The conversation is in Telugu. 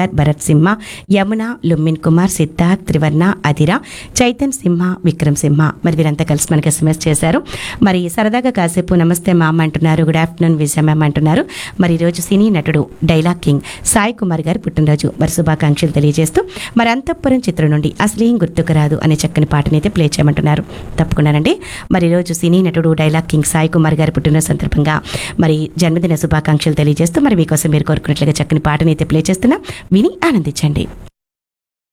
శంకర్ భరత్ సింహ యమున లుమ్మిన్ కుమార్ సిద్ధార్థ్ త్రివర్ణ అధిర చైతన్ సింహ విక్రమ్ సింహ మరి వీరంతా కలిసి మనకి ఎస్ఎంఎస్ చేశారు మరి సరదాగా కాసేపు నమస్తే మామ అంటున్నారు గుడ్ ఆఫ్టర్నూన్ విజయ మ్యామ్ అంటున్నారు మరి ఈరోజు సినీ నటుడు డైలాగ్ కింగ్ సాయి కుమార్ గారి పుట్టినరోజు మరి శుభాకాంక్షలు తెలియజేస్తూ మరి అంతఃపురం చిత్రం నుండి అసలేం గుర్తుకు రాదు అనే చక్కని పాటని అయితే ప్లే చేయమంటున్నారు తప్పకుండానండి మరి ఈరోజు సినీ నటుడు డైలాగ్ కింగ్ సాయి కుమార్ గారి పుట్టినరోజు సందర్భంగా మరి జన్మదిన శుభాకాంక్షలు తెలియజేస్తూ మరి మీకోసం మీరు కోరుకున్నట్లుగా చక్కని పాటని అయితే ప్లే చేస్తున్నా విని ఆనందించండి